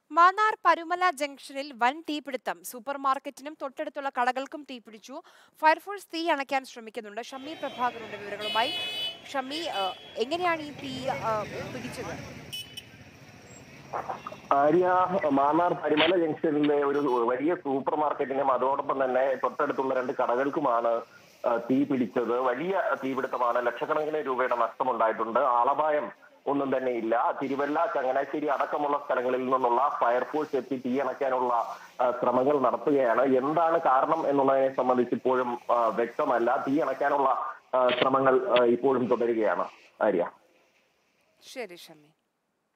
മാന്നാർ പരുമല ജംഗ്ഷനിൽ വൻ തീപിടുത്തം സൂപ്പർ മാർക്കറ്റിനും തൊട്ടടുത്തുള്ള കടകൾക്കും തീപിടിച്ചു ഫയർഫോഴ്സ് തീ അണയ്ക്കാൻ ശ്രമിക്കുന്നുണ്ട് ഷമ്മി പ്രഭാകറുണ്ട് വിവരങ്ങളുമായി ഷമ്മി ആ, എങ്ങനെയാണ് ഈ തീ ആ, പിടിച്ചത് ആര്യ മാന്നാർ പരിമല ജംഗ്ഷനിലെ ഒരു വലിയ സൂപ്പർ മാർക്കറ്റിനും അതോടൊപ്പം തന്നെ തൊട്ടടുത്തുള്ള രണ്ട് കടകൾക്കുമാണ് ആ, തീ പിടിച്ചത് വലിയ തീപിടുത്തമാണ് ലക്ഷക്കണക്കിന് രൂപയുടെ നഷ്ടമുണ്ടായിട്ടുണ്ട് ആളപായം ഒന്നും തന്നെ ഇല്ല തിരുവല്ല ചങ്ങനാശ്ശേരി അടക്കമുള്ള സ്ഥലങ്ങളിൽ നിന്നുള്ള ഫയർഫോഴ്സ് എത്തി തീ അണയ്ക്കാനുള്ള ആ, ശ്രമങ്ങൾ നടത്തുകയാണ് എന്താണ് കാരണം എന്നുള്ളതിനെ സംബന്ധിച്ച് ഇപ്പോഴും ആ, വ്യക്തമല്ല തീ അണയ്ക്കാനുള്ള ആ, ശ്രമങ്ങൾ ആ, ഇപ്പോഴും തുടരുകയാണ് ആര്യ ശരി ഷമ്മി